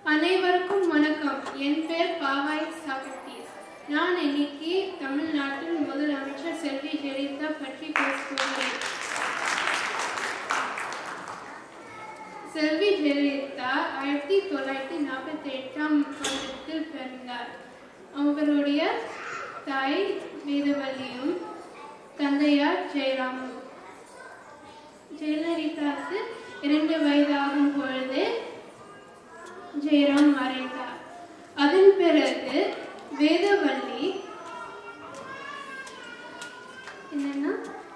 அனைவருக்கும் வணக்கம் என் பேர் பாவாய் சாகத்தி நான் இன்னைக்கு தமிழ்நாட்டின் முதலமைச்சர் செல்வி ஜெயலலிதா பற்றி பேசுகிறேன் செல்வி ஜெயலலிதா ஆயிரத்தி தொள்ளாயிரத்தி நாற்பத்தி எட்டாம் வருடத்தில் பிறந்தார் அவருடைய தாய் வேதவல்லியும் தந்தையார் ஜெயராமும் ஜெயலலிதாவுக்கு இரண்டு வயதாகும் பொழுது ஜெயராம் மறைந்தார் அதன் பிறகு வேதவல்லி என்னன்னா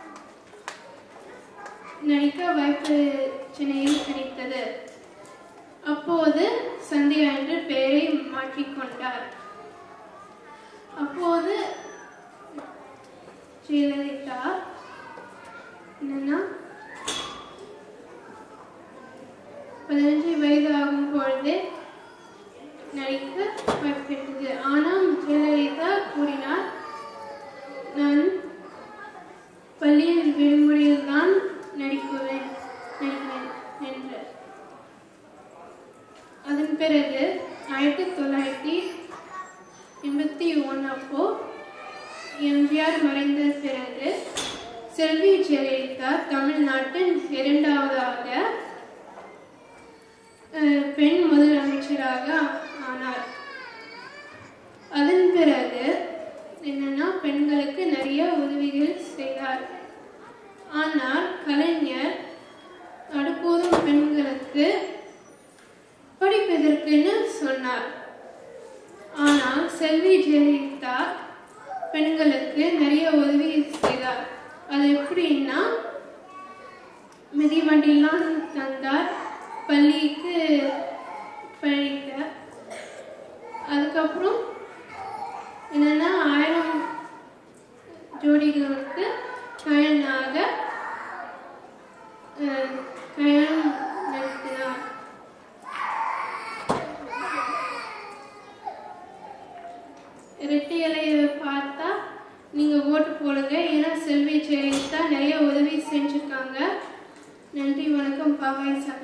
நடிக்க வாய்ப்பு சென்னையில் கிடைத்தது அப்போது சந்தியா என்று பெயரை மாற்றிக்கொண்டார் அப்போது ஜெயலலிதா என்னன்னா பதினஞ்சு வயது ஆகும் பொழுது நடிக்க வாய்ப்பிட்டது ஆனால் ஜெயலலிதா கூறினார் நான் பள்ளியில் விடுமுறையில் தான் நடிக்குவேன் நடிப்பேன் என்று அதன் பிறகு ஆயிரத்தி தொள்ளாயிரத்தி எண்பத்தி ஒன்று அப்போ எம்ஜிஆர் மறைந்த பிறகு செல்வி ஜெயலலிதா தமிழ்நாட்டின் இரண்டாவதாக அஹ், பெண் முதலமைச்சராக ஆனார் அதன் பிறகு என்னன்னா பெண்களுக்கு நிறைய உதவிகள் செய்தார் ஆனால் கலைஞர் அடுப்போதும் பெண்களுக்கு படிப்பதற்குன்னு சொன்னார் ஆனால் செல்வி ஜெயலலிதா பெண்களுக்கு நிறைய உதவி செய்தார் அது எப்படின்னா மிதிவண்டிலாம் தந்தார் பள்ளிக்கு படிக்க அதுக்கப்புறம் என்னன்னா ஆயிரம் ஜோடிகளுக்கு கயனாக அஹ், கல்யாணம் நடத்தினார் இரட்டை இலையை பார்த்தா நீங்க ஓட்டு போடுங்க ஏன்னா செல்வி ஜெயலலிதா நிறைய உதவி செஞ்சிருக்காங்க நன்றி வணக்கம் பாவாய் சார்